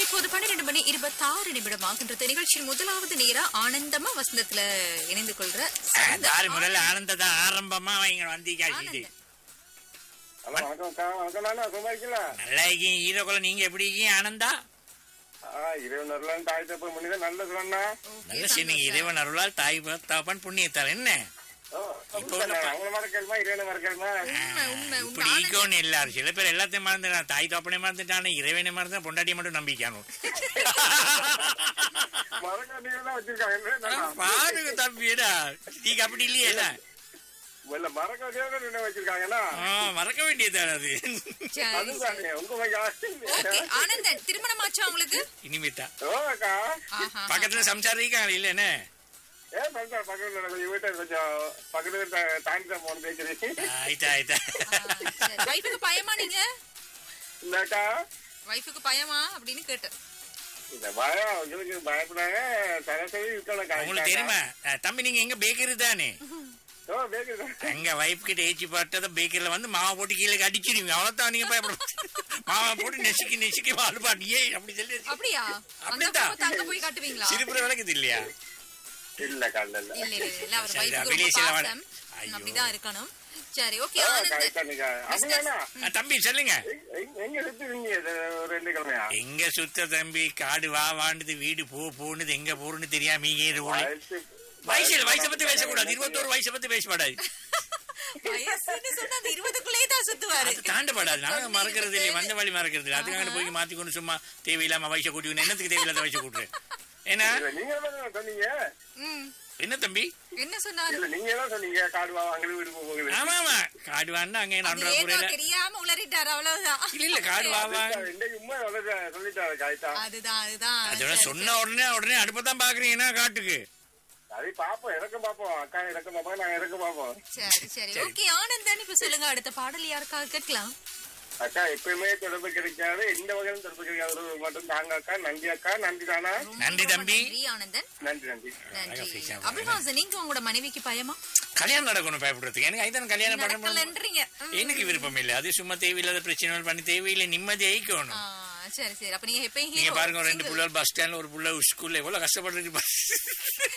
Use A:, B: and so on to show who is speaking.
A: இப்போது பன்னிரண்டு மணி இருபத்தாறு நிமிடம் ஆகின்றது நிகழ்ச்சியின் முதலாவது நேரா ஆனந்தமா வசந்தத்துல இணைந்து கொள்ற சிறந்த
B: தாரி முதல்ல ஆனந்தத்தை ஆரம்பமா அவங்க வந்தீங்க
A: ஆனந்தம்.
C: ஹலோ வணக்கம் அக்கா வணக்கம் நானா சும்மா இருக்கீங்களா
B: நல்லா இருக்கீங்க ஈரோக்குள்ள நீங்க எப்படி இருக்கீங்க ஆனந்தா
C: ஆ இருபது நேரம் தாய் தப்பு மணி நல்லது அண்ணா
B: நல்ல சொன்னீங்க இறைவன் அருளால் தாய் தாப்பன் புண்ணியத்தால் என்ன
C: ஓ,
B: இப்போ உள்ள ப-
C: அவங்கள மறக்கணுமா இறைவனை மறக்கணுமா
A: உண்மை உண்மை
B: இப்படி
A: உண்மை
B: ஈகோன்னு எல்லாரும் சில பேர் எல்லாத்தையும் மறந்துட்டான் தாய் தாப்பனே மறந்துட்டானே இறைவனை மறந்தா பொண்டாட்டியை மட்டும் நம்பிக்கானு
C: மறக்க நீங்க தான் வச்சிருக்காங்க என்ன?
B: பாருங்க தம்பிடா நீங்க அப்படி இல்லையா
C: இல்ல மறக்க வேண்டியவங்க என்ன வச்சிருக்காங்கன்னா
B: மறக்க வேண்டியதுதான் அது
A: சரி, சரி.
C: அதுதானே உங்க மகன்
A: ஓகே ஆனந்தன் திருமணமாச்சா உங்களுக்கு
B: இனிமேட்டா
C: ஓ அக்கா
A: ஆஹா.
B: பக்கத்துல சம்சாரிக்காங்க இல்லன்னு
C: ஏ பக்கத்துல பக்கத்துல கொஞ்சம் வீட்டை கொஞ்சம் பக்கத்துல தா- தாண்டி தான் போன பேசுறீங்க
B: ஆயிட்டா ஆயிட்டா
A: ஆ, சரி. வைஃபுக்கு பயமா நீங்க
C: இல்லக்கா
A: வைஃபுக்கு பயமா அப்படின்னு கேட்டேன்
C: இந்த பயம் உங்களுக்கு பயப்படாங்க சராசரி இருக்கணும்
B: உங்களுக்கு தெரியுமா அஹ், தம்பி நீங்க எங்க பேக்கரி தானே
C: ஓ பேக்குது
B: எங்க வைஃப் கிட்ட ஏச்சி பார்த்தத பேக்கரியில வந்து மாவை போட்டு கீழே அடிச்சிருவீங்க அவ்வளவுதான் நீங்க பயப்பட மாவை போட்டு நெசுக்கி நெசுக்கி வாழ்பாட்டு ஏ அப்படி சொல்லி
A: அப்படியா அந்த
B: அப்படிதான்.
A: பக்கத்து அங்க போய் காட்டுவீங்களா
B: சிரிப்புற விளக்குது இல்லையா
C: இல்லக்கா இல்ல இல்ல
A: இல்ல இல்ல இல்ல அவர்
B: சரி,
A: வைஃபுக்கு
B: வெளியே
A: ரொம்ப
B: செல்ல
A: பாசம்
B: வேணாம். ஐயோ.
A: அப்படிதான் இருக்கணும் சரி ஓகே
C: ஆ,
A: ஆனந்தன்
C: கரெக்டா நீங்க அப்படியாண்ணா
B: அஹ், தம்பி சொல்லுங்க
C: எங்க- எங்க- எங்க சுத்துவீங்க இது ஒரு ரெண்டு கிழமையா
B: எங்க சுத்த தம்பி காடு வா வாண்டுது வீடு போ போனுது எங்க போறன்னு தெரியாம இங்கே இரு ஓடி.
C: வயசு-
B: வயசு வயசை பத்தி பேசக்கூடாது இருபத்தோரு வயசை பத்தி பேசக்கூடாது
A: வயசுன்னு சொன்னா அந்த இருபதுக்குள்ளேயே தான் சுத்துவாரு
B: அது தாண்டப்படாது நாங்க மறக்கிறது இல்லையா வந்த வழி மறக்கிறது இல்லை அதுக்காக போய் மாத்தி கொண்டு சும்மா தேவையில்லாம வயசை கூட்டி என்னத்துக்கு தேவையில்லாத வயசை கூட்டுறேன் ஏன்னா
C: இல்ல, நீங்க தான் சொன்னீங்க
A: ம்.
B: என்ன தம்பி
A: என்ன சொன்னாரு
C: இல்ல நீங்க தான் சொன்னீங்க காடு வா அங்கே வீடு போகுது
B: ஆமா ஆமா காடு வான்னா அங்க
A: அது
B: நன்றா
A: ஏதோ
B: புரியல
A: தெரியாம உளறிட்டாரு அவ்வளவுதான்
B: இல்ல இல்ல காடு வா வா
C: இன்னைக்கு உண்மை வளர சொல்லிட்டாரு காய்த்தா
A: அதுதான் அதுதான்
B: அதோட
A: சரி,
B: சொன்ன உடனே உடனே அடுப்பதான் பாக்குறீங்கன்னா காட்டுக்கு
C: அதை பாப்போம் எனக்கும் பாப்போம் அக்கா எனக்கும் பாப்போம் நாங்க எனக்கும் பாப்போம்
A: சரி சரி ஓகே ஆனந்தன் இப்ப சொல்லுங்க அடுத்த பாடல் யாருக்காக கேட்கலாம்
C: அக்கா எப்பயுமே தொடர்பு கிடைக்காது எந்த வகையிலும் தொடர்பு கிடைக்காது மட்டும் தாங்க அக்கா நன்றி அக்கா நன்றி தானா
A: ரொம்ப
B: நன்றி
A: ரொம்ப
B: தம்பி.
A: நன்றி ஆனந்தன்
C: நன்றி நன்றி
A: நன்றி
B: பேசாம
A: அபில்ஹாசன் நீங்க உங்களோட மனைவிக்கு பயமா
B: கல்யாணம் நடக்கணும் பயப்படுறதுக்கு எனக்கு ஐதான் கல்யாணம் பண்ணணும்
A: நடக்கலன்றீங்க ம்.
B: எனக்கு விருப்பம் இல்லை அது சும்மா தேவையில்லாத பிரச்சனைகள் பண்ணி தேவையில்லை நிம்மதி
A: ஆ,
B: ஐக்கணும்
A: சரி சரி அப்ப நீங்க எப்பயும்
B: நீங்க
A: hero,
B: பாருங்க ஒரு ரெண்டு
A: single.
B: புள்ள பஸ் ஸ்டாண்ட்ல ஒரு புள்ள ஸ்கூல்ல எவ்வளவு கஷ்டப்படுறது